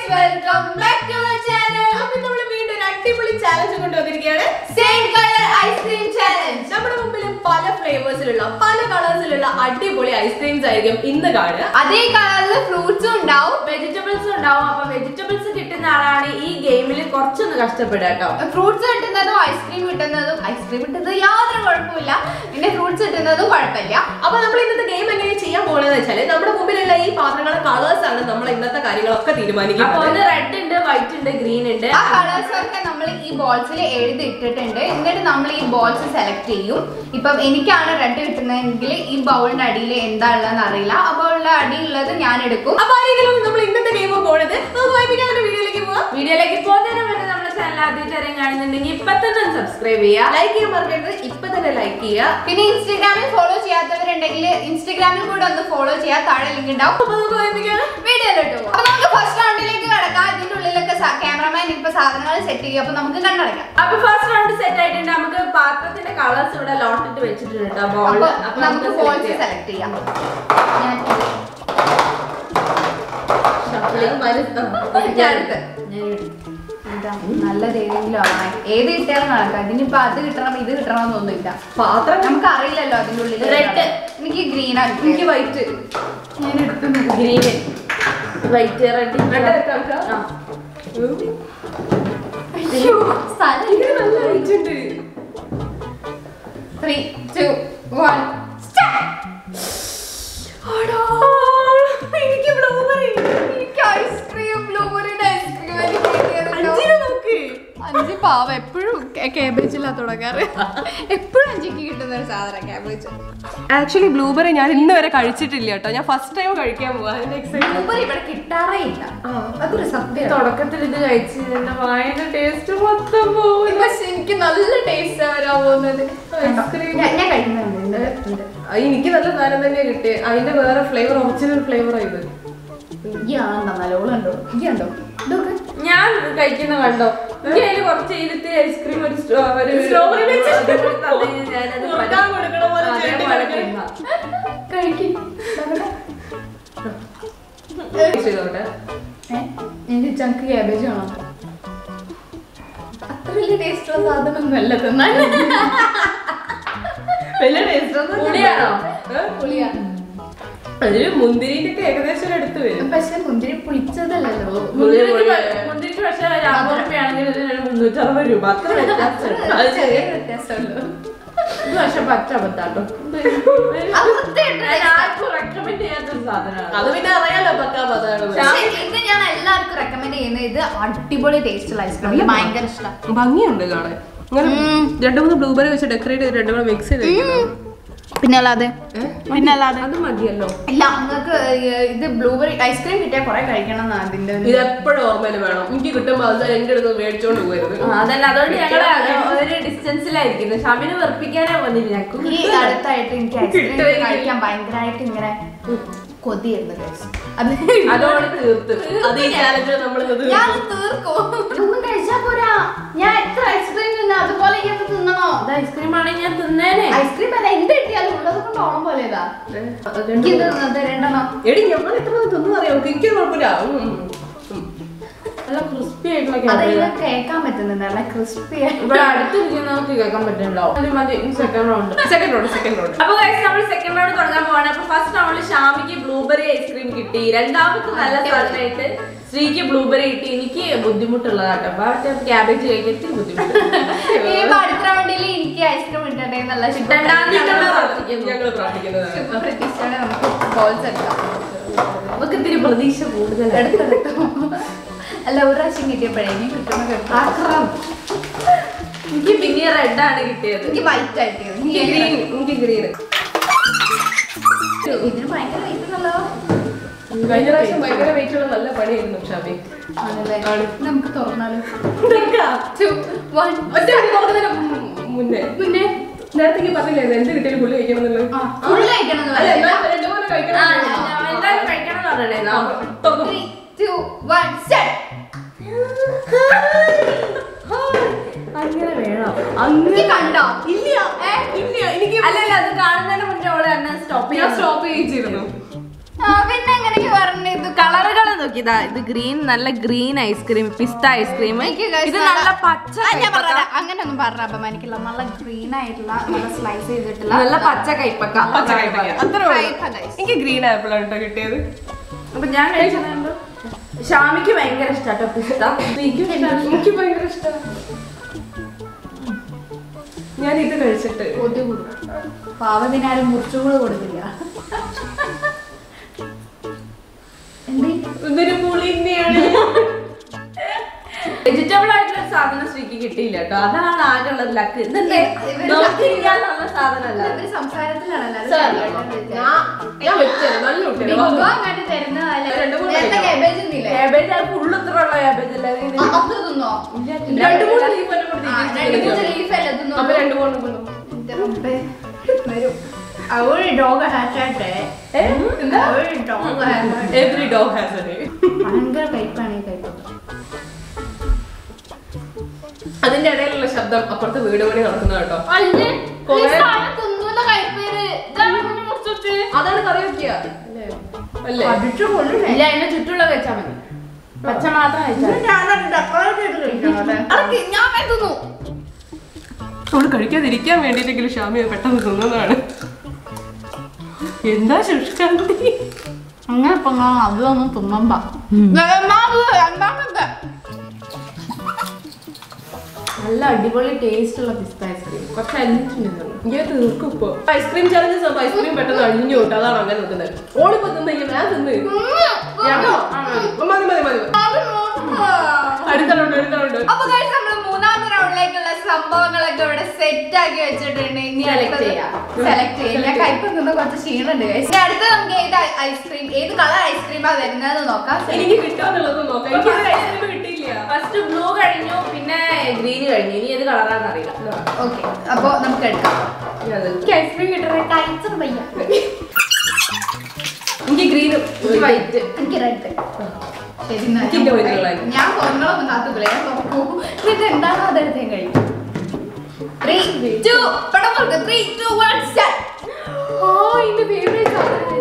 Welcome back to our channel അപ്പൊ നമ്മൾ വീണ്ടും ഒരു അടിപൊളി ചാലഞ്ച് കൊണ്ടുവന്നിരിക്കുകയാണ് സെയിം കളർ ഐസ്ക്രീം ചാലഞ്ച് നമ്മുടെ മുമ്പിൽ പല ഫ്ലേവേഴ്സിലുള്ള പല കളേഴ്സിലുള്ള അടിപൊളി ഐസ്ക്രീംസ് ആയിരിക്കും ഇന്ന് കാണുക അതേ കളറിൽ ഫ്രൂട്ട്സും ഉണ്ടാവും വെജിറ്റബിൾസ് ഉണ്ടാവും അപ്പൊ വെജിറ്റബിൾസ് കിട്ടുന്ന ആളാണ് ഈ ഗെയിമിൽ കുറച്ചൊന്ന് കഷ്ടപ്പെടുക കേട്ടോ ഫ്രൂട്ട്സ് കിട്ടുന്നതും ഐസ്ക്രീം കിട്ടുന്നതും ഐസ്ക്രീം കിട്ടുന്നത് യാതൊരു കുഴപ്പമില്ല പിന്നെ ഫ്രൂട്ട്സ് കിട്ടുന്നതും കുഴപ്പമില്ല അപ്പൊ നമ്മൾ ഇന്നത്തെ ഗെയിം എങ്ങനെ ചെയ്യാൻ പോകണമെന്ന് വെച്ചാല് നമ്മുടെ മുമ്പിലുള്ള ഈ പാത്രങ്ങളുടെ കളേഴ്സ് ആണ് നമ്മൾ ഇന്നത്തെ കാര്യങ്ങളൊക്കെ അപ്പൊ തീരുമാനിക്കുന്നത് ഒന്ന് റെഡ് ഉണ്ട് വൈറ്റ് ഉണ്ട് ഗ്രീൻ ഉണ്ട് ആ കളേഴ്സ് ഒക്കെ നമ്മൾ ഈ ബോൾസിൽ എഴുതി ഇട്ടിട്ടുണ്ട് എന്നിട്ട് നമ്മൾ ഈ ബോൾസ് സെലക്ട് ചെയ്യും ഇപ്പം എനിക്കാണ് റെഡ് കിട്ടുന്നതെങ്കിൽ ഈ ബൗളിന്റെ അടിയിൽ എന്താ ഉള്ളതെന്ന് അറിയില്ല ആ ബൗളിന്റെ അടിയിലുള്ളത് ഞാൻ എടുക്കും അപ്പൊ ആരെങ്കിലും നമ്മൾ ഇന്നത്തെ ഗെയിം പോണത് നമുക്ക് വായിപ്പിക്കാൻ വീഡിയോയിലേക്ക് പോവാം വീഡിയോയിലേക്ക് പോകുന്നതിന് മുന്നേ നമ്മുടെ ചാനൽ ആദ്യമായിട്ട് ആരെയും കാണുന്നുണ്ടെങ്കിൽ ഇപ്പൊ തന്നെ സബ്സ്ക്രൈബ് ചെയ്യാം ലൈക്ക് ചെയ്യാൻ മറക്കരുത് ഇപ്പൊ തന്നെ ലൈക്ക് ചെയ്യുക പിന്നെ ഇൻസ്റ്റാഗ്രാമിൽ ഫോളോ ചെയ്യാത്തവരുണ്ടെങ്കിൽ ഇൻസ്റ്റാഗ്രാമിൽ കൂടെ ഒന്ന് ഫോളോ ചെയ്യാൻ താഴെ ലിങ്ക് ഉണ്ടാവും അപ്പൊ നമുക്ക് വായിപ്പിക്കാം വീഡിയോയിലോട്ട് പോകും അപ്പൊ നമുക്ക് ഫസ്റ്റ് റൗണ്ടിലേക്ക് കിടക്കാം ഇതിന്റെ ഉള്ളിലൊക്കെ ക്യാമറമാൻ ഇപ്പൊ സാധനങ്ങൾ സെറ്റ് ചെയ്യും അപ്പൊ നമുക്ക് കണ്ടടക്കാം അപ്പൊ ഫസ്റ്റ് റൗണ്ട് സെറ്റ് ആയിട്ടുണ്ട് നമുക്ക് പാത്രത്തിന്റെ കളേഴ്സ് ഇവിടെ ലോട്ടിട്ട് വെച്ചിട്ടുണ്ട് കേട്ടോ ബോൾ അപ്പൊ നമുക്ക് ബോൾസ് സെലക്ട് ചെയ്യാം ഞാൻ ഞാൻ എടുത്ത് എന്താ നല്ലത് ഏതെങ്കിലും ആവണേ ഏത് കിട്ടിയാലും നടക്കാം ഇതിനിപ്പോ അത് കിട്ടണം ഇത് കിട്ടണം എന്നൊന്നുമില്ല പാത്രം നമുക്ക് അറിയില്ലല്ലോ അതിന്റെ ഉള്ളിൽ Red. എനിക്ക് ഗ്രീനാ എനിക്ക് വൈറ്റ് ഞാൻ എടുക്കുന്നത് ഗ്രീൻ വൈറ്റ് റെഡ് Red എടുക്കാം, എടുക്കാം. അയ്യോ സ്ഥലം ഇത് നല്ല വൈറ്റ് ഉണ്ട് ത്രീ ടു വൺ എനിക്ക് ബ്ലൂബെറി എനിക്ക് ഐസ്ക്രീം ബ്ലൂബെറിയുടെ ഐസ്ക്രീം അഞ്ചിന് നോക്ക് അഞ്ച് പാവ എപ്പോഴും കാബേജിലാ തുടങ്ങാറ് എപ്പോഴും അഞ്ചിക്ക് കിട്ടുന്ന ഒരു സാധനം കാബേജ് ആക്ച്വലി ബ്ലൂബെറി ഞാൻ ഇന്ന് വരെ കഴിച്ചിട്ടില്ല കേട്ടോ ഞാൻ ഫസ്റ്റ് ടൈം കഴിക്കാൻ പോവാ അതിന്റെ എക്സൈറ്റ് ബ്ലൂബെറി ഇവിടെ കിട്ടാറേ ഇല്ല അതൊരു സത്യം തുടക്കത്തിൽ ഇത് കഴിച്ച് എന്റെ വായന ടേസ്റ്റ് മൊത്തം പോകും പക്ഷെ എനിക്ക് നല്ല ടേസ്റ്റ് വരാൻ പോകുന്നത് ഐസ്ക്രീം ഞാൻ ഞാൻ കഴിക്കുന്നുണ്ട് ഉണ്ട്. എനിക്ക് നല്ല സാധനം തന്നെ കിട്ടി അതിന്റെ വേറെ ഫ്ലേവർ ഒറിജിനൽ ഫ്ലേവർ ഇത് ഈ ആണെന്നാ നല്ലോണുണ്ടോ ഈ ഉണ്ടോ ഇതൊക്കെ ഞാൻ കഴിക്കുന്ന കണ്ടോ എനിക്ക് അതില് കുറച്ച് ഇരുത്തി ഐസ്ക്രീം ഒരു സ്ട്രോ- ഒരു Strawberry വെച്ച് അതുപോലെ തന്നെ ഞാനത് മുറുക്കാൻ കൊടുക്കണ പോലെ അതേപോലെ ചേർത്ത് തിന്നാം. കഴിക്കും ചെയ്തോട്ടെ എനിക്ക് ചങ്ക് ക്യാബേജ് ആണോ അത്ര വലിയ ടേസ്റ്റ് ഉള്ള സാധനം അല്ല തിന്നാൻ വലിയ ടേസ്റ്റ് ഒന്നും പുളിയാണോ? പുളിയാ അതില് മുന്തിരിന്റെ ഒക്കെ ഏകദേശം ഒരു അടുത്ത് വരും പക്ഷെ മുന്തിരി പുളിച്ചതല്ലല്ലോ മുന്തിരിക്ക് പ- മുന്തിരിക്ക് പക്ഷേ ഒരു അമ്പത് രൂപയാണെങ്കിൽ ഇതിന് ഒരു മുന്നൂറ്ററുപത് രൂപ അത്ര വ്യത്യാസമുണ്ട് അത് ചെറിയ വ്യത്യാസമുള്ളൂ ഇത് പക്ഷെ പറ്റ പറ്റാട്ടോ അത് വൃത്തിയായിട്ട് ഞാൻ ആർക്കും റെക്കമെൻഡ് ചെയ്യാത്തൊരു സാധനമാണ് അത് പിന്നെ അറിയാലോ പക്കാ പതാണ് പക്ഷേ ഇത് ഞാൻ എല്ലാവർക്കും റെക്കമെൻഡ് ചെയ്യുന്നത് ഇത് അടിപൊളി ടേസ്റ്റ് ഉള്ള ഐസ്ക്രീം എനിക്ക് ഭയങ്കര ഇഷ്ടം ഭംഗിയുണ്ട് കാണാൻ ഇങ്ങനെ ഉം. രണ്ടു മൂന്ന് ബ്ലൂബെറി വെച്ച് ഡെക്കറേറ്റ് ചെയ്ത് രണ്ടും കൂടെ മിക്സ് ചെയ്ത് പിന്നെ അല്ലാതെ പിന്നെ അല്ലാതെ അത് മതിയല്ലോ ഇല്ല നിങ്ങൾക്ക് ഇത് ബ്ലൂബെറി ഐസ്ക്രീം കിട്ടിയാൽ കുറെ കഴിക്കണം എന്നാ അതിന്റെ ഒരു- ഇത് എപ്പോഴും ഓർമ്മയിൽ വേണം എനിക്ക് കിട്ടുമ്പോ അത് എന്റെ അടുത്ത് മേടിച്ചോണ്ട് പോകരുത് ആ, അതല്ല അതുകൊണ്ട് ഞങ്ങൾ ഒരു ഡിസ്റ്റൻസിലായിരിക്കുന്നു ഷമിന് വെറുപ്പിക്കാനേ വന്നില്ല ഞങ്ങൾക്ക് ഈ അടുത്തായിട്ട് എനിക്ക് ഐസ്ക്രീം കഴിക്കാൻ ഭയങ്കരമായിട്ട് ഇങ്ങനെ കൊതിയുണ്ട് guys. അത് അതോടെ തീർത്ത് അത് ഈ ചാലഞ്ച് നമ്മൾ ഞാൻ തീർക്കും ഒന്നും കഴിച്ചാ പോരാ ഞാൻ എത്ര ഐസ്ക്രീം തിന്ന അതുപോലെ ഇങ്ങനെ തിന്നണോ അത് ഐസ്ക്രീം ആണെങ്കിൽ ഞാൻ തിന്നേനെ ഐസ്ക്രീം അല്ല എന്ത് കിട്ടിയാലും ഉള്ളത് കൊണ്ട് ഓണം പോലെ ഇതാ എനിക്ക് ഇത് തിന്നത് രണ്ടെണ്ണം എടി ഞങ്ങൾ എത്ര തിന്നു അറിയാം എനിക്ക് കുഴപ്പമില്ല ഉം, ഉം, ഉം. നല്ല ക്രിസ്പി ആയിട്ടുള്ള അത് cabbage. ഇങ്ങനെ കേൾക്കാൻ പറ്റുന്നുണ്ട് നല്ല ക്രിസ്പി ഇവിടെ അടുത്തിരിക്കുന്നവർക്ക് കേൾക്കാൻ പറ്റുന്നുണ്ടാവും മതി മതി second round second round second round അപ്പൊ guys, നമ്മൾ സെക്കൻഡ് റൗണ്ട് തുടങ്ങാൻ പോവാണ് അപ്പൊ ഫസ്റ്റ് റൗണ്ടിൽ ഷാമിക്ക് ബ്ലൂബെറി ഐസ്ക്രീം കിട്ടി രണ്ടാമത്തെ നല്ല സാധനമായിട്ട് ശ്രീക്ക് ബ്ലൂബെറി കിട്ടി എനിക്ക് ബുദ്ധിമുട്ടുള്ളതാട്ടോ അപ്പൊ മറ്റേ ക്യാബേജ് കഴിക്കാൻ ഇത്തിരി ബുദ്ധിമുട്ട് ഈ അടുത്ത റൗണ്ടിൽ എനിക്ക് ഐസ്ക്രീം കിട്ടട്ടെ എന്നുള്ള കിട്ടണ്ടാന്ന് ഞങ്ങൾ പ്രാർത്ഥിക്കുന്നു. ഞങ്ങൾ പ്രാർത്ഥിക്കുന്നത് പ്രതീക്ഷയോടെ നമുക്ക് ബോൾസ് എടുക്കാം നമുക്ക് ഇത്തിരി പ്രതീക്ഷ കൂടുതലാണ് എടുത്തെടുത്തു അല്ല ഒരു പ്രാവശ്യം കിട്ടിയപ്പോഴേ ഇനി കിട്ടുന്ന കിട്ടും ആക്രം. എനിക്ക് പിന്നെ റെഡ് ആണ് കിട്ടിയത് എനിക്ക് വൈറ്റ് ആയിട്ട് എനിക്ക് ഗ്രീൻ എനിക്ക് ഗ്രീൻ ഇതിന് ഭയങ്കര വെയിറ്റ് ഉണ്ടല്ലോ കഴിഞ്ഞ പ്രാവശ്യം ഭയങ്കര വെയിറ്റ് ഉള്ള നല്ല പണിയായിരുന്നു ഷാബി ആണല്ലേ ആണ്. നമുക്ക് തുറന്നാലോ ഇതൊക്കെ Two, one. ഒറ്റ അടി തുറന്നതിന് മുന്നേ പിന്നെ നേരത്തേക്ക് പറഞ്ഞില്ലേ എന്ത് കിട്ടിയാലും പുള്ളി കഴിക്കണം എന്നുള്ളത് ആ, full കഴിക്കണം എന്ന് അല്ല പറഞ്ഞില്ല. എന്നാലും രണ്ടുപോലെ ആ, കഴിക്കണം ഞാൻ- ഞാൻ എന്തായാലും കഴിക്കണം എന്ന് പറഞ്ഞേ തുറന്നു. Three, two, one, start. അങ്ങനെ വേണം ഇത് കണ്ടോ ഇല്ല ഏ? ഇല്ല എനിക്ക് അല്ലല്ല അത് കാണുന്നതിന് മുന്നേ അവള് തന്നെ സ്റ്റോപ്പ് ഞാൻ സ്റ്റോപ്പ് ചെയ്യിച്ചിരുന്നു ആ, പിന്നെ എങ്ങനെയൊക്കെ പറഞ്ഞു ഇത് കളറുകൾ നോക്കി ഇതാ ഇത് ഗ്രീൻ നല്ല ഗ്രീൻ ഐസ്ക്രീം പിസ്ത ഐസ്ക്രീം എനിക്ക് guys ഇത് നല്ല പച്ച ആ, ഞാൻ കൈപ്പക്ക. പറഞ്ഞുതരാം. അങ്ങനെയൊന്നും പറഞ്ഞ അപമാനിക്കില്ല നല്ല ഗ്രീൻ ആയിട്ടുള്ള നല്ല സ്ലൈസ് ചെയ്തിട്ടുള്ള നല്ല പച്ച കൈപ്പക്ക പച്ച കൈപ്പക്ക. അത്രേ ഉള്ളൂ. കൈപ്പ guys. എനിക്ക് ഗ്രീൻ ആപ്പിൾ ആണ് കേട്ടോ കിട്ടിയത് അപ്പൊ ഞാൻ കഴിച്ചതുണ്ട് ഷാമിക്ക് ഭയങ്കര ഇഷ്ടാട്ടോ പിസ്ത സ്ത്രീക്കും ഇഷ്ടാണ്. എനിക്ക് ഭയങ്കര ഇഷ്ടമാണ് ഞാൻ ഇത് കഴിച്ചിട്ട് കൊതി കൂടും പാവത്തിനാരും മുറിച്ചുകൂടെ കൊടുക്കില്ല എന്തേ ഇതൊരു പുളി തന്നെയാണ് വെജിറ്റബിൾ ആയിട്ടുള്ള സാധനം ശ്രീക്ക് കിട്ടിയില്ല കേട്ടോ അതാണ് ആകെ ഉള്ളത് ലക്ക് ഇതെന്തേ ഇവര് നോക്കിയിരിക്കാനുള്ള സാധനമല്ല ഇവര് സംസാരത്തിലാണല്ലോ അത് സാരമില്ല. ശരിയായിട്ട് ഞാൻ ഞാൻ വെച്ചത് നല്ല കുട്ടിയാണ് ബിങ്കോ അങ്ങോട്ട് തരുന്നതല്ല രണ്ട് മൂന്ന് നേരത്തെ കഴിക്കാം. cabbage ഒന്നുമില്ലേ? ക്യാബേജ് അത് ഫുള്ള് ഇത്ര ഉള്ള ക്യാബേജ് അല്ലേ ആ, അത്ര തിന്നോ രണ്ട് മൂന്ന് ലീഫ് എല്ലാം കൂടി ആ, രണ്ട് മൂന്ന് leaf അല്ലേ തിന്നോ? അപ്പൊ രണ്ട് മൂന്ന് കൊണ്ടു എന്റെ റബ്ബേ. വരും. അവര് ഡോഗ് ഹാറ്റാട്ടെ അവര് ഡോഗ് ഹാറ്റാട്ടെ എവറി ഡോഗ് ഹാസ് എ ഭയങ്കര കയ്പാണ് ഈ കയ്പൊക്കെ അതിന്റെ ഇടയിലുള്ള ശബ്ദം അപ്പുറത്തെ വീട് പണി നടക്കുന്ന കേട്ടോ അല്ലേ കൊറേ- തിന്നൂല കൈപ്പേര് മുറിച്ചിട്ട് അതാണ് കറി വെക്കുക അല്ലേ അല്ലേ പഠിച്ചു കൊള്ളു ഇല്ല അതിന്റെ ചുറ്റുള്ള കഴിച്ചാൽ മതി പച്ച മാത്രം കഴിച്ചാൽ ഞാൻ തിന്നു അവള് കഴിക്കാതിരിക്കാൻ വേണ്ടിയിട്ടെങ്കിലും ഷാമി അത് പെട്ടെന്ന് തിന്നതാണ് എന്താ ശുഷ്കാന്തി അങ്ങനെ ഇപ്പൊ അതൊന്നും തിന്നണ്ട രണ്ടാമത്തെ നല്ല അടിപൊളി ടേസ്റ്റ് ഉള്ള പിസ്ത ഐസ്ക്രീം കുറച്ച് അരിഞ്ഞിട്ടുണ്ടല്ലോ ഞാൻ തീർക്കും ഇപ്പൊ ഐസ്ക്രീം ചലഞ്ചസ് ആകുമ്പോ ഐസ്ക്രീം പെട്ടെന്ന് അഴിഞ്ഞു കിട്ടും അതാണ് അങ്ങനെ നിൽക്കുന്നത് ഓളിപ്പോ തിന്നു ഞാൻ തിന്ന് രണ്ടോ മതി മതി മതി അടുത്തലുണ്ട് അടുത്തലുണ്ട് അപ്പൊ guys, നമ്മള് മൂന്നാമത്തെ റൗണ്ടിലേക്കുള്ള സംഭവങ്ങളൊക്കെ ഇവിടെ സെറ്റ് ആക്കി വെച്ചിട്ടുണ്ട് ഇനി Select ചെയ്യാം. സെലക്ട് ചെയ്യാം ഞാൻ കയ്പ് നിന്ന് കുറച്ച് ക്ഷീണുണ്ട് guys. ഇനി അടുത്ത നമുക്ക് ഏത് ഐസ്ക്രീം ഏത് കളർ ഐസ്ക്രീമാ വരുന്നത് നോക്കാം എനിക്ക് കിട്ടുമെന്നുള്ളത് നോക്കാം എനിക്ക് ഐസ്ക്രീം കിട്ടിയില്ല ഫസ്റ്റ് ബ്ലൂ കഴിഞ്ഞു പിന്നെ ഗ്രീൻ കഴിഞ്ഞു ഇനി ഏത് കളറാന്ന് അറിയില്ല ഓക്കെ അപ്പൊ നമുക്ക് എടുക്കാം ഞാൻ അത് എനിക്ക് ഐസ്ക്രീം കിട്ടുന്നത് കഴിച്ചു വയ്യ എനിക്ക് ഗ്രീനും എനിക്ക് വൈറ്റ് എനിക്ക് റെഡ് ശരി എന്നാ എനിക്ക് ഇതിന്റെ white colour. ഞാൻ തുറന്നൊന്നും കാത്തുക്കില്ല ഞാൻ തുറക്കൂ എന്നിട്ട് എന്താണോ അതെടുത്തേ കഴിയും ത്രീ ടു പടം തുറക്ക് ത്രീ ടു വൺ സ്റ്റാർട്ട് ഓ എന്റെ ഫേവറേറ്റ്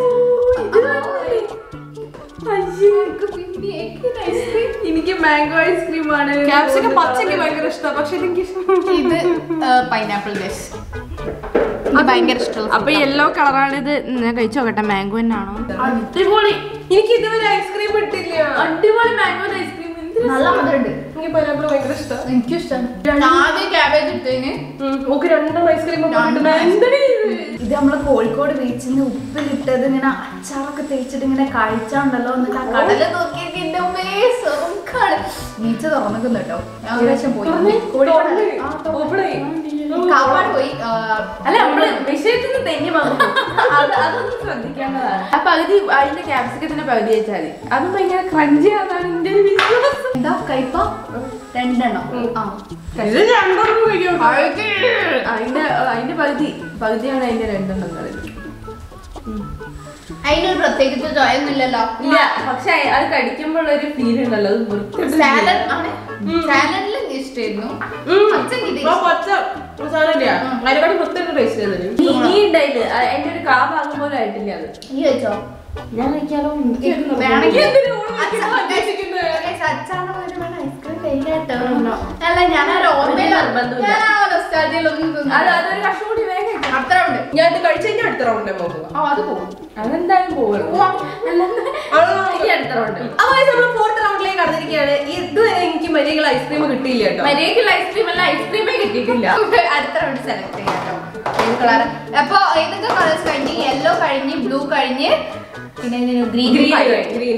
എനിക്ക് മാംഗോ ഐസ്ക്രീം ആണ് ക്യാപ്സിക്കം പച്ചക്ക് ഭയങ്കര ഇഷ്ടമാണ് പക്ഷെ എനിക്ക് ഇത് പൈനാപ്പിൾ ഡിഷ് എനിക്ക് ഭയങ്കര ഇഷ്ടമുള്ള അപ്പൊ യെല്ലോ കളറാണ് ഇത് ഞാൻ കഴിച്ചു നോക്കട്ടെ മാംഗോ തന്നെയാണോ അടിപൊളി എനിക്ക് ഇതുവരെ ഐസ്ക്രീം കിട്ടില്ല അടിപൊളി മാംഗോ ഐസ്ക്രീം നല്ല മധുരമുണ്ട് എനിക്ക് പൈനാപ്പിൾ ഭയങ്കര ഇഷ്ടമാണ് എനിക്കും ഇഷ്ടമാണ് ആദ്യം ക്യാബേജ് ഇട്ടതിന് ഓക്കെ രണ്ടും ഐസ്ക്രീം രണ്ടും ഇത് നമ്മള് കോഴിക്കോട് ബീച്ചിൽ നിന്ന് ഉപ്പിലിട്ടത് ഇങ്ങനെ അച്ചാറൊക്കെ തേച്ചിട്ട് ഇങ്ങനെ കഴിച്ചാണ്ടല്ലോ എന്നിട്ട് ആ കടല് നോക്കിയിട്ട് എന്റെ ഉമ്മേ സുഖാണ് ബീച്ച് തുറന്നിക്കുന്നു കേട്ടോ ഞാൻ ഒരു പ്രാവശ്യം പോയി കോഴിക്കോട് ആ, തുറന്നു. കാപ്പാട് പോയി ആ, അല്ല നമ്മള് വിഷയത്തിൽ നിന്ന് തെന്നി വന്നു അത് അതൊന്നും ശ്രദ്ധിക്കേണ്ടതാണ് ആ പകുതി അതിന്റെ ക്യാപ്സിക്കത്തിന്റെ പകുതി വെച്ചാൽ മതി അതും ഭയങ്കര ക്രഞ്ചി ആണെന്നാണ് എന്റെ ഒരു വിശ്വാസം എന്താ കയ്പ രണ്ടെണ്ണം ആ ഇത് രണ്ടെണ്ണം കഴിക്കും അതിന്റെ അതിന്റെ പകുതി പകുതിയാണ് അതിന്റെ രണ്ടെണ്ണം കളി അതിനൊരു പ്രത്യേകിച്ച് ചോയൊന്നുമില്ലല്ലോ ഇല്ല പക്ഷെ അത് കടിക്കുമ്പോൾ ഒരു ഫീൽ ഉണ്ടല്ലോ അത് വൃത്തികെട്ട feel. സാലഡ് ആണ് സാലഡിലും ഇഷ്ടമായിരുന്നു അച്ഛൻ കിട്ടി ആ പച്ച സാധനമില്ല അതിനെക്കാട്ടി പ്രത്യേക ടേസ്റ്റ് ചെയ്തത് നീ നീ ഉണ്ടായില്ല എന്റെ ഒരു കാ ഭാഗം പോലും ആയിട്ടില്ല അത് ഈ വെച്ചോ ഞാൻ കഴിക്കാലോ വേണമെങ്കിൽ എന്തിനാ ഓള് അച്ഛൻ കഴിക്കാൻ ഉദ്ദേശിക്കുന്നത്? guys, അച്ഛാണ് ഒരു വേണം ഐസ്ക്രീം കഴിക്കാട്ടോ അല്ല ഞാൻ ആ ഓർമ്മയിൽ നിർബന്ധമില്ല. ഞാൻ ആ നൊസ്റ്റാൾജിയിലൊന്നും അത് തിന്നില്ല. അതൊരു കഷ്ണം കൂടി വേഗം കഴിക്കാം. അത്ര ഉണ്ട് ഞാൻ ഇത് കഴിച്ചു കഴിഞ്ഞാൽ അടുത്ത റൗണ്ടിൽ പോകുക ആ അത് പോകും അതെന്തായാലും പോകും ഇനി അടുത്ത റൗണ്ട് അപ്പൊ നമ്മൾ ഫോർത്ത് റൗണ്ടിലേക്ക് കടന്നിരിക്കുകയാണ് ഇതുവരെ എനിക്ക് മര്യാദകൾ ഐസ്ക്രീം കിട്ടിയില്ല കേട്ടോ മര്യാദക്കുള്ള ഐസ്ക്രീം അല്ല ഐസ്ക്രീമേ കിട്ടിയിട്ടില്ല അടുത്ത റൗണ്ട് സെലക്ട് ചെയ്യാട്ടോ ഏത് കളർ അപ്പൊ ഏതൊക്കെ കളേഴ്സ് കഴിഞ്ഞ് യെല്ലോ കഴിഞ്ഞ് ബ്ലൂ കഴിഞ്ഞ് പിന്നെ ഗ്രീൻ ഗ്രീൻ കഴിഞ്ഞ് ഗ്രീൻ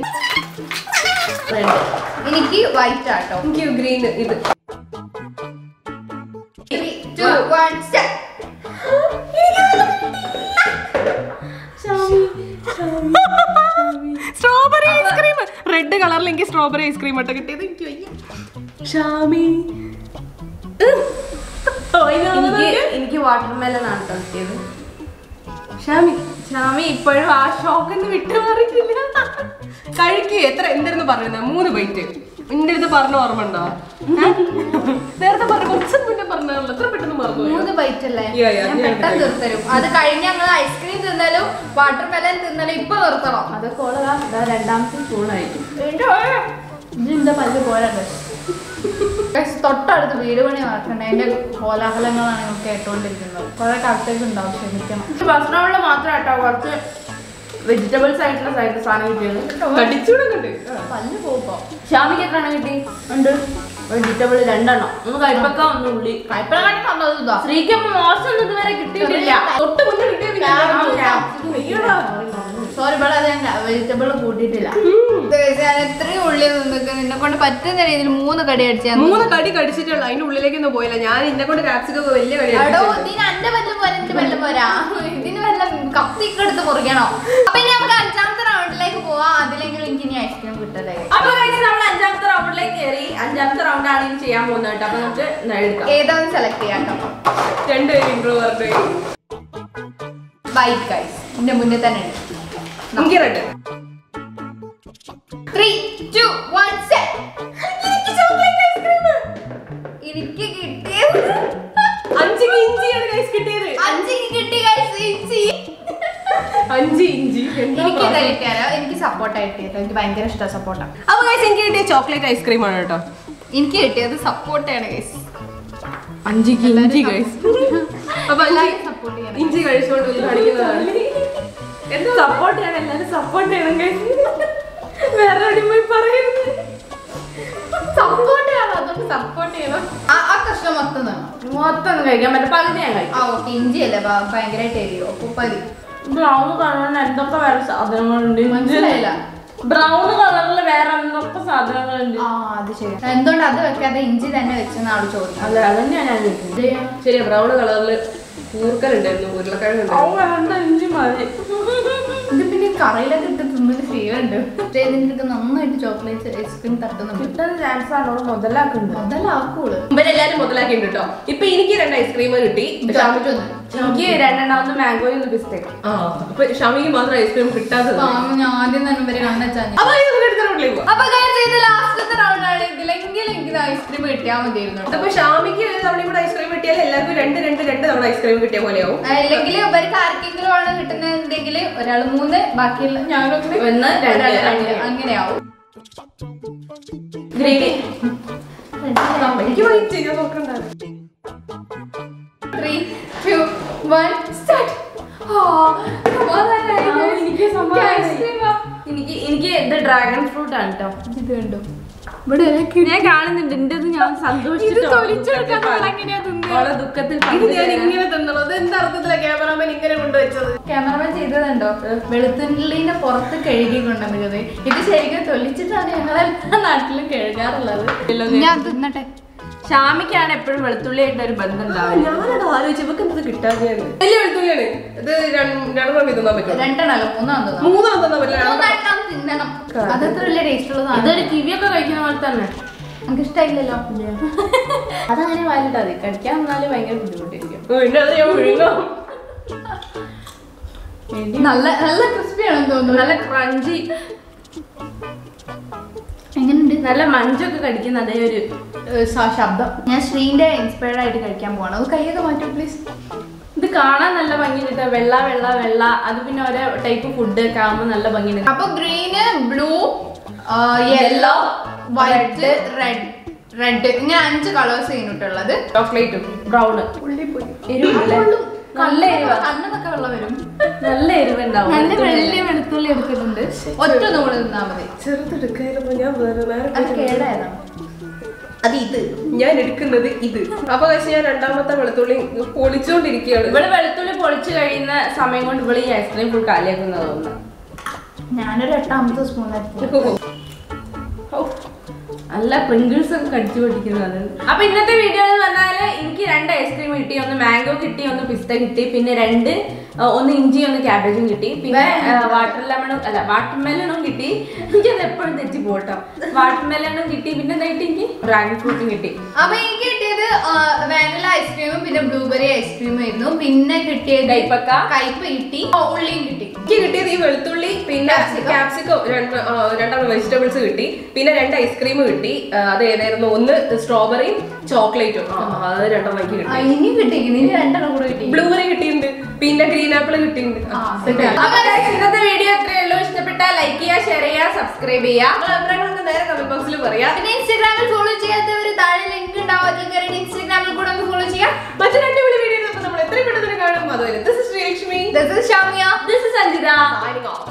Red. എനിക്ക് വൈറ്റ് ആട്ടോ എനിക്ക് ഗ്രീൻ ഇത് Three, two, one, start. Strawberry ice cream red കളറിൽ എനിക്ക് സ്ട്രോബെറി ഐസ്ക്രീം ആട്ടോ കിട്ടിയത് എനിക്ക് വയ്യ ഷാമി എനിക്ക് എനിക്ക് വാട്ടർമെലൺ ആണ് കേട്ടോ കിട്ടിയത് ഷാമി ഷാമി ഇപ്പോഴും ആ ഷോക്കിൽ നിന്ന് വിട്ടു മാറിയിട്ടില്ല കഴിക്കുക എത്ര എന്തായിരുന്നു പറയുന്നത് മൂന്ന് ബൈറ്റ് നിന്റെ അടുത്ത് പറഞ്ഞ ഓർമ്മ ഉണ്ടോ നേരത്തെ പറഞ്ഞ കുറച്ച് മുന്നേ പറഞ്ഞല്ലോ എത്ര പെട്ടെന്ന് മറന്നു മൂന്ന് ബൈറ്റ് അല്ലേ Yeah, yeah, ഞാൻ ഞാൻ പെട്ടെന്ന് തീർത്തരും അത് കഴിഞ്ഞ് ഞങ്ങൾ ഐസ്ക്രീം തിന്നലും വാട്ടർ മെലൻ തിന്നലും ഇപ്പൊ നിർത്തണം അത് കോളതാ രണ്ടാമത്തെ സ്പൂണായിരിക്കും ഇതിന്റെ പല്ല് പോരാണ്ട് തൊട്ടടുത്ത് വീട് പണി നടക്കണ്ടേ അതിന്റെ കോലാഹലങ്ങളാണ് ഞങ്ങൾ കേട്ടോണ്ടിരിക്കുന്നത് കുറെ കറക്റ്റേഴ്സ് ഉണ്ടാവും ക്ഷമിക്കണം ഫസ്റ്റ് റൗണ്ടിൽ മാത്രം കേട്ടോ കുറച്ച് വെജിറ്റബിൾസ് ആയിട്ടുള്ള സൈഡ് സാധനം കിട്ടിയത് കടിച്ചൂടെ കണ്ട് പല്ല് പോകുമ്പോ ഷാമിക്ക് എത്ര എണ്ണം കിട്ടി ഉണ്ട് വെജിറ്റബിൾ രണ്ടെണ്ണം ഒന്ന് കൈപ്പക്ക ഒന്ന് ഉള്ളി കൈപ്പഴാണി പറഞ്ഞത് ഇതാ സ്ത്രീക്ക് അപ്പൊ മോശം ഒന്നും ഇതുവരെ കിട്ടിയിട്ടില്ല തൊട്ട് മുന്നേ കിട്ടിയ പിന്നെ അയ്യോടാ. സോറി ഇവിടെ അത് ഞാൻ വെജിറ്റബിൾ കൂട്ടിയിട്ടില്ല ഇത് guys, ഞാൻ എത്രയും ഉള്ളിൽ നിന്നൊക്കെ നിന്നെ കൊണ്ട് പറ്റുന്ന രീതിയിൽ മൂന്ന് കടി അടിച്ചാൽ മൂന്ന് കടി കടിച്ചിട്ടുള്ള അതിന്റെ ഉള്ളിലേക്കൊന്നും പോയില്ല ഞാൻ ഇന്നെ കൊണ്ട് കാപ്സിക്കൊക്കെ വലിയ കടി എടോ അടിച്ചിട്ടുണ്ട്. ഇതിന് അന്റെ വല്ലം പോരാ എന്റെ വല്ലം പോരാ ഇതിന് വല്ല കത്തിക്ക് എടുത്ത് മുറിക്കണോ അപ്പൊ ഇനി നമുക്ക് അഞ്ചാമത്തെ റൗണ്ടിലേക്ക് പോവാം അതിലെങ്കിലും എനിക്ക് ഇനി ഐസ്ക്രീം കിട്ടല്ലേ അപ്പൊ guys, നമ്മൾ അഞ്ചാമത്തെ റൗണ്ടിലേക്ക് കയറി അഞ്ചാമത്തെ റൗണ്ട് ആണ് ഇനി ചെയ്യാൻ പോകുന്നത് കേട്ടോ അപ്പൊ നമുക്ക് എടുക്കാം ഏതാന്ന് സെലക്ട് ചെയ്യാം കേട്ടോ രണ്ടുപേരും ഇൻട്രോവേർട്ട് ബൈറ്റ് ഗൈസ് എന്റെ മുന്നിൽ തന്നെ ഉണ്ട് എനിക്ക് റെഡ് ത്രീ ടു വൺ എനിക്ക് ചോക്ലേറ്റ് ഐസ്ക്രീം എനിക്ക് കിട്ടിയത് അഞ്ച് ഇഞ്ചിയാണ് കൈസ് കിട്ടിയത് അഞ്ചിക്ക് കിട്ടി ഗൈസ് ഇഞ്ചി അഞ്ച് ഇഞ്ചി എന്താ എനിക്ക് പ്രായം? കിട്ടിയാലോ എനിക്ക് സപ്പോർട്ടായിട്ട് കിട്ടിയത് എനിക്ക് ഭയങ്കര ഇഷ്ടമാണ് സപ്പോർട്ടാണ് അപ്പൊ കൈസ് എനിക്ക് കിട്ടിയ ചോക്ലേറ്റ് ഐസ്ക്രീം ആണ് കേട്ടോ എനിക്ക് കിട്ടിയത് സപ്പോർട്ടാണ് ഗൈസ് അഞ്ചിക്ക് ഇഞ്ചി കൈസ് അപ്പൊ അഞ്ച് എല്ലാവരും സപ്പോർട്ട് ചെയ്യണം ഇഞ്ചി കഴിച്ചുകൊണ്ട് ഇത് കാണിക്കുന്നതാണ് എന്ത് സപ്പോർട്ട് ചെയ്യണം എല്ലാരും സപ്പോർട്ട് ചെയ്യണം guys. വേറെ എവിടെയും പോയി പറയരുത് സപ്പോർട്ട് ചെയ്യണം അതുകൊണ്ട് സപ്പോർട്ട് ചെയ്യണം ആ ആ കഷ്ണം മൊത്തം തന്നോ മൊത്തം ഒന്നും കഴിക്കാൻ പറ്റില്ല പകുതി ഞാൻ കഴിക്കും ആ ഓക്കെ ഇഞ്ചി അല്ലേ ഭ- ഭയങ്കരമായിട്ട് എരിയോ അപ്പൊ പതി ബ്രൗൺ കളറിന് എന്തൊക്കെ വേറെ സാധനങ്ങളുണ്ട് മനസ്സിലായില്ല ബ്രൗൺ കളറിൽ വേറെ എന്തൊക്കെ സാധനങ്ങളുണ്ട് ആ അത് ശരി എന്തുകൊണ്ട് അത് വെക്കാതെ ഇഞ്ചി തന്നെ വെച്ചെന്ന് ആള് ചോദിക്കും അല്ല അതന്നെയാണ് ഞാൻ ചോദിക്കുന്നത് ശരിയാ ബ്രൗൺ കളറില് കൂർക്കലുണ്ടായിരുന്നു ഉരുളക്കിഴങ്ങുണ്ടായിരുന്നു വേണ്ട ഇഞ്ചി മതി ഇത് പിന്നെ കറിയിലൊക്കെ ഇട്ട് തിന്നൊരു ഫീലുണ്ട് ഇതിനൊക്കെ നന്നായിട്ട് ചോക്ലേറ്റ് ഐസ്ക്രീം തട്ടുന്നുണ്ട് കിട്ടുന്ന ചാൻസ് ആണ് അവിടെ മുതലാക്കുന്നത് അതല്ലാക്കൂള് ഇവരെല്ലാരും മുതലാക്കിയിട്ടുണ്ട് കേട്ടോ ഇപ്പൊ എനിക്ക് രണ്ട് ഐസ്ക്രീം കിട്ടി ഷാമിക്ക് എനിക്ക് രണ്ടെണ്ണാമത് മാംഗോയും ഒന്ന് പിസ്തേക്കും ആ അപ്പൊ ഷമിക്ക് മാത്രം ഐസ്ക്രീം കിട്ടാത്തത് ഞാൻ ആദ്യം തന്നെ ഇവരെ കണ്ണച്ചാഞ്ഞു അപ്പൊ ഇത് നമുക്ക് അടുത്ത റൗണ്ടിലേക്ക് പോവാം അപ്പൊ guys, ഇത് ലാസ്റ്റത്തെ റൗണ്ടാണ് ഇതിലെങ്കിലും എനിക്ക് ഐസ്ക്രീം കിട്ടിയാൽ മതിയായിരുന്നു കേട്ടോ. അപ്പൊ ഷാമിക്ക് ഒരു തവണ കൂടെ ഐസ്ക്രീം കിട്ടിയാൽ എല്ലാവർക്കും രണ്ട് രണ്ട് രണ്ട് തവണ ഐസ്ക്രീം കിട്ടിയ പോലെയാവും അല്ലെങ്കിൽ ഇവർക്ക് ആർക്കെങ്കിലും ആണ് കിട്ടുന്നതെങ്കിൽ ഒരാൾ മൂന്ന് ബാക്കിയുള്ള ഞാനൊക്കെ ഒന്ന് രണ്ട് ഒരാള് രണ്ട് അങ്ങനെ. അങ്ങനെയാവും ഗ്രേവി എനിക്ക് വൈറ്റ് ഞാൻ നോക്കണ്ടാണ് ത്രീ ടു വൺ സ്റ്റാർട്ട് എനിക്ക് സമാധാനമായി. എനിക്ക് എനിക്ക് ഇത് ഡ്രാഗൺ ഫ്രൂട്ട് ആണ് കേട്ടോ ഇത് കണ്ടോ ഇവിടെ ഞാൻ കാണുന്നുണ്ട് എന്റെ ഞാൻ സന്തോഷിച്ചിട്ട് ഇത് തൊലിച്ചെടുക്കാൻ നമ്മളെങ്ങനെയാ തിന്നുക? ഓളെ ദുഃഖത്തിൽ ഇത് ഞാൻ പങ്കുചേരാൻ. ഇങ്ങനെ തന്നുള്ളത് എന്താ അർത്ഥത്തിലാ ക്യാമറാമാൻ ഇങ്ങനെ കൊണ്ടുവച്ചത് ക്യാമറമാൻ ചെയ്തതുണ്ടോ വെളുത്തുള്ളിന്റെ പുറത്ത് കഴുകി കൊണ്ടുവന്നത് ഇത് ശരിക്കും തൊലിച്ചിട്ടാണ് ഞങ്ങളെല്ലാ നാട്ടിലും കഴുകാറുള്ളത് ഞാൻ തിന്നട്ടെ ഷാമിക്കാണ് എപ്പോഴും വെളുത്തുള്ളിയായിട്ട് ഒരു ബന്ധം ഉണ്ടാവില്ല ഞാനത് ആലോചിച്ചു ഇവക്ക് എന്തത് കിട്ടാതെയാണ് വലിയ വെളുത്തുള്ളിയാണ് ഇത് രണ്ടെണ്ണം തിന്നാൻ പറ്റും രണ്ടെണ്ണല്ലോ മൂന്നാം തോന്നുന്നു മൂന്നെണ്ണം തന്നാ പറ്റില്ല മൂന്നെണ്ണം തിന്നണം അതത്ര വലിയ ടേസ്റ്റ് ഉള്ളതാണ് ഇതൊരു കിവിയൊക്കെ കഴിക്കുന്ന പോലെ തന്നെ നമുക്ക് ഇഷ്ടമായില്ലല്ലോ അതങ്ങനെ വാലിട്ടാ മതി കഴിക്കാൻ വന്നാല് ഭയങ്കര ബുദ്ധിമുട്ടായിരിക്കും പിന്നെ അത് ഞാൻ വിഴുങ്ങാം നല്ല നല്ല ക്രിസ്പി ആണെന്ന് തോന്നുന്നു നല്ല ക്രഞ്ചി എങ്ങനെയുണ്ട് നല്ല മഞ്ചൊക്കെ കടിക്കുന്ന അതേ ഒരു ഏഹ് സ- ശബ്ദം ഞാൻ ശ്രീന്റെ ഇൻസ്പയർഡ് ആയിട്ട് കഴിക്കാൻ പോവാണ് അത് കൈയൊക്കെ മാറ്റും പ്ലീസ് ഇത് കാണാൻ നല്ല ഭംഗിയുണ്ട് വെള്ള വെള്ള വെള്ള അത് പിന്നെ ഓരോ ടൈപ്പ് ഫുഡ് ഒക്കെ ആകുമ്പോൾ നല്ല ഭംഗിയുണ്ട് അപ്പൊ green blue yellow white red red ഇങ്ങനെ അഞ്ച് കളേഴ്സ് ചെയ്യുന്നുട്ടുള്ളത് ചോക്ലേറ്റും ബ്രൗണ് എരിവല്ലേ നല്ല എരിവാ കണ്ണൊക്കെ വെള്ളം വരും നല്ല എരിവുണ്ടാവും നല്ല വെള്ളിയ വെളുത്തുള്ളി എടുത്തിട്ടുണ്ട് ഒറ്റ നൂറ് തിന്നാ മതി ചെറുതെടുക്കായിരുന്നു ഞാൻ വേറെ നേരെ അത് കേടായതാണ് അത് ഇത് ഞാൻ എടുക്കുന്നത് ഇത് അപ്പൊ പക്ഷെ ഞാൻ രണ്ടാമത്തെ വെളുത്തുള്ളി പൊളിച്ചോണ്ടിരിക്കുകയാണ് ഇവിടെ വെളുത്തുള്ളി പൊളിച്ചു കഴിയുന്ന സമയം കൊണ്ട് ഇവിടെ ഈ ഐസ്ക്രീം ഫുൾ കാലിയാക്കുന്ന തോന്നുന്നു ഞാനൊരു എട്ടാമത്തെ സ്പൂൺ ആയിരുന്നു നല്ല പ്രിങ്കിൾസ് ഒക്കെ കടിച്ചു പൊട്ടിക്കുന്നത് അപ്പൊ ഇന്നത്തെ വീഡിയോ എന്ന് പറഞ്ഞാല് എനിക്ക് രണ്ട് ഐസ്ക്രീം കിട്ടി ഒന്ന് മാംഗോ കിട്ടി ഒന്ന് പിസ്ത കിട്ടി പിന്നെ രണ്ട് ആ, ഒന്ന് ഇഞ്ചി ഒന്ന് ക്യാബേജും കിട്ടി പിന്നെ വാട്ടർ ലെമണും അല്ല വാട്ടർ മെലണും കിട്ടി എനിക്കത് എപ്പോഴും തെറ്റി പോട്ടോ വാട്ടർ മെലണും കിട്ടി പിന്നെ എന്തായിട്ട് എനിക്ക് ഡ്രാഗൺ ഫ്രൂട്ടും കിട്ടി അപ്പൊ എനിക്ക് കിട്ടിയത് വാനില ഐസ്ക്രീമും പിന്നെ ബ്ലൂബെറി ഐസ്ക്രീമും ആയിരുന്നു പിന്നെ കിട്ടിയത് കൈപ്പക്ക. കയ്പ കിട്ടി ആ, ഉള്ളിയും കിട്ടി എനിക്ക് കിട്ടിയത് ഈ വെളുത്തുള്ളി പിന്നെ Capsicum. ക്യാപ്സിക്കോ രണ്ട് ആ, രണ്ടാമത് വെജിറ്റബിൾസ് കിട്ടി പിന്നെ രണ്ട് ഐസ്ക്രീം കിട്ടി ആ, അത് ഏതായിരുന്നു ഒന്ന് സ്ട്രോബെറിയും ചോക്ലേറ്റും അത് രണ്ടെണ്ണം എനിക്ക് ആ, കിട്ടി ഇനിയും കിട്ടി ഇനി രണ്ടെണ്ണം കൂടെ കിട്ടി ബ്ലൂബെറി കിട്ടിയിട്ടുണ്ട് പിന്നെ ഗ്രീൻ ആപ്പിൾ കിട്ടിയിട്ടുണ്ട് ആ, set ആയി. അപ്പൊ guys, ഇന്നത്തെ വീഡിയോ ഇത്രയേ ഉള്ളൂ ഇഷ്ടപ്പെട്ടാൽ ലൈക്ക് ചെയ്യുക ഷെയർ ചെയ്യുക സബ്സ്ക്രൈബ് ചെയ്യുക നിങ്ങളുടെ അഭിപ്രായങ്ങളൊക്കെ നേരെ കമന്റ് ബോക്സിൽ പറയാം പിന്നെ ഇൻസ്റ്റാഗ്രാമിൽ ഫോളോ ചെയ്യാത്തവർ താഴെ ലിങ്ക് ഉണ്ടാവും അതിൽ കയറി ഇൻസ്റ്റാഗ്രാമിൽ കൂടെ ഒന്ന് ഫോളോ ചെയ്യാം മറ്റൊരു അടിപൊളി വീഡിയോ നമ്മൾ എത്രയും പെട്ടെന്ന് കാണും അതുപോലെ this is Sreelakshmi This is Shamya. This is Anjitha signing off